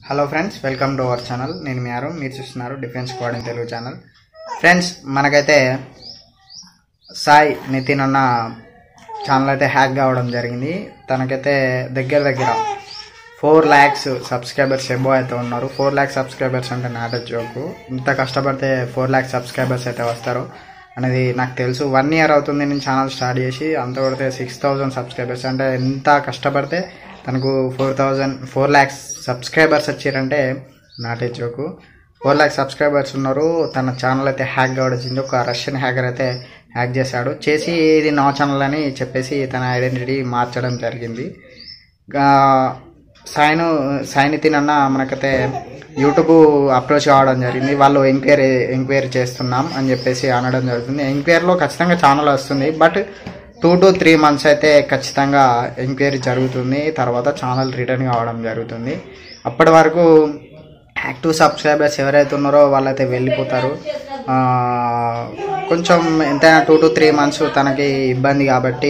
hello friends welcome to our channel నేను మీ యారు మీరు చూస్తున్నారు defence squad in Telugu channel friends మనకైతే సాయి నితిన్ అన్న ఛానల్ అయితే హ్యాక్ కావడం జరిగింది తనకైతే దగ్గర దగ్గర ఫోర్ ల్యాక్స్ సబ్స్క్రైబర్స్ ఎబో అయితే ఉన్నారు ఫోర్ ల్యాక్స్ సబ్స్క్రైబర్స్ అంటే నాట జోకు ఇంత కష్టపడితే ఫోర్ ల్యాక్స్ సబ్స్క్రైబర్స్ అయితే వస్తారు అనేది నాకు తెలుసు వన్ ఇయర్ అవుతుంది నేను ఛానల్ స్టార్ట్ చేసి అంత కొడితే సిక్స్ థౌజండ్ సబ్స్క్రైబర్స్ అంటే ఎంత కష్టపడితే తనకు four thousand four lakhs subscribers వచ్చారంటే నాటే జోకు ఫోర్ ల్యాక్స్ సబ్స్క్రైబర్స్ ఉన్నారు తన ఛానల్ అయితే హ్యాక్ కావచ్చింది ఒక రష్యన్ హ్యాకర్ అయితే హ్యాక్ చేశాడు చేసి ఇది నా ఛానల్ అని చెప్పేసి తన ఐడెంటిటీ మార్చడం జరిగింది ఇంకా సాయిను సాయి నితిన్ అన్న మనకైతే యూట్యూబ్ అప్రోచ్ కావడం జరిగింది వాళ్ళు ఎంక్వైరీ ఎంక్వైరీ చేస్తున్నాం అని చెప్పేసి అనడం జరుగుతుంది ఎంక్వైరీలో ఖచ్చితంగా ఛానల్ వస్తుంది but two to three months అయితే ఖచ్చితంగా ఎంక్వైరీ జరుగుతుంది తర్వాత ఛానల్ రిటర్న్ కావడం జరుగుతుంది అప్పటి వరకు యాక్టివ్ సబ్స్క్రైబర్స్ ఎవరైతే ఉన్నారో వాళ్ళైతే వెళ్ళిపోతారు ఆ, కొంచెం ఎంతైనా టూ టు త్రీ మంత్స్ తనకి ఇబ్బంది కాబట్టి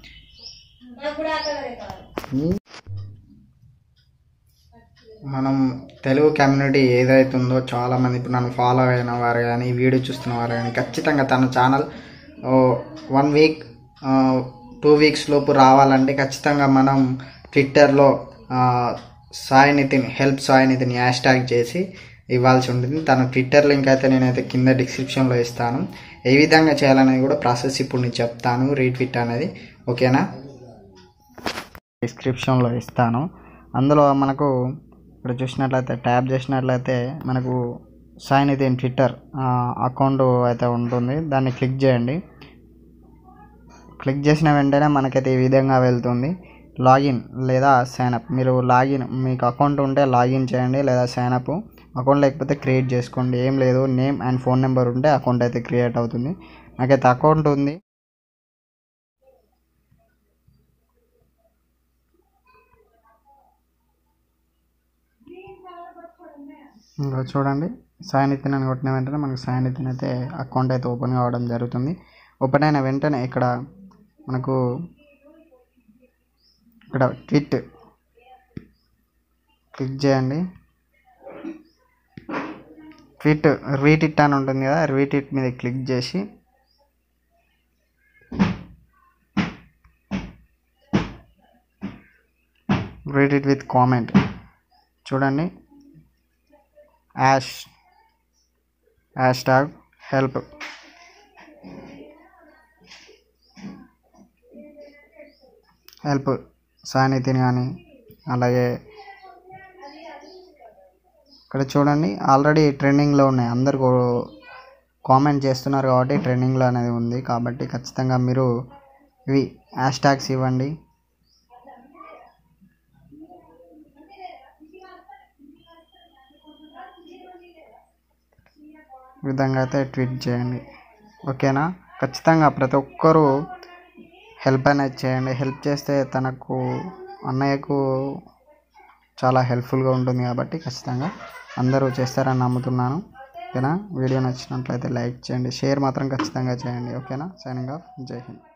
మనం తెలుగు కమ్యూనిటీ ఏదైతే ఉందో చాలామంది ఇప్పుడు నన్ను ఫాలో అయిన వారు కానీ వీడియో చూస్తున్న వారు కానీ ఖచ్చితంగా తన channel one week two weeks లోపు రావాలంటే ఖచ్చితంగా మనం ట్విట్టర్లో Sai Nitin help Sai Nitin hash tag చేసి ఇవ్వాల్సి ఉంటుంది తన ట్విట్టర్ లింక్ అయితే నేనైతే కింద డిస్క్రిప్షన్లో ఇస్తాను ఏ విధంగా చేయాలనేది కూడా ప్రాసెస్ ఇప్పుడు నేను చెప్తాను రీట్వీట్ అనేది ఓకేనా డిస్క్రిప్షన్లో ఇస్తాను అందులో మనకు ఇక్కడ చూసినట్లయితే ట్యాప్ చేసినట్లయితే మనకు సాయి నితిన్ ట్విట్టర్ అకౌంట్ అయితే ఉంటుంది దాన్ని క్లిక్ చేయండి క్లిక్ చేసిన వెంటనే మనకైతే ఈ విధంగా వెళ్తుంది లాగిన్ లేదా సైన్అప్ మీరు లాగిన్ మీకు అకౌంట్ ఉంటే లాగిన్ చేయండి లేదా సైన్అప్ అకౌంట్ లేకపోతే క్రియేట్ చేసుకోండి ఏం లేదు నేమ్ అండ్ ఫోన్ నెంబర్ ఉంటే అకౌంట్ అయితే క్రియేట్ అవుతుంది నాకైతే అకౌంట్ ఉంది ఇంకా చూడండి సాయి నితిన్ అని కొట్టిన వెంటనే మనకు సాయి నితిన్ అయితే అకౌంట్ అయితే ఓపెన్ కావడం జరుగుతుంది ఓపెన్ అయిన వెంటనే ఇక్కడ మనకు ఇక్కడ ట్విట్ క్లిక్ చేయండి ట్విట్ రీట్విట్ అని ఉంటుంది కదా రీట్విట్ మీద క్లిక్ చేసి రీట్విట్ విత్ కామెంట్ చూడండి hash hash tag help help సానితిని కానీ అలాగే ఇక్కడ చూడండి ఆల్రెడీ ట్రెండింగ్లో ఉన్నాయి అందరు కామెంట్ చేస్తున్నారు కాబట్టి ట్రెండింగ్లో అనేది ఉంది కాబట్టి ఖచ్చితంగా మీరు ఇవి హ్యాష్ ట్యాగ్స్ ఇవ్వండి ఈ విధంగా అయితే ట్వీట్ చేయండి ఓకేనా ఖచ్చితంగా ప్రతి ఒక్కరూ హెల్ప్ అనేది చేయండి హెల్ప్ చేస్తే తనకు అన్నయ్యకు చాలా హెల్ప్ఫుల్గా ఉంటుంది కాబట్టి ఖచ్చితంగా అందరూ చేస్తారని నమ్ముతున్నాను ఓకేనా వీడియో నచ్చినట్లయితే లైక్ చేయండి షేర్ మాత్రం ఖచ్చితంగా చేయండి ఓకేనా సైనింగ్ ఆఫ్ జై హింద్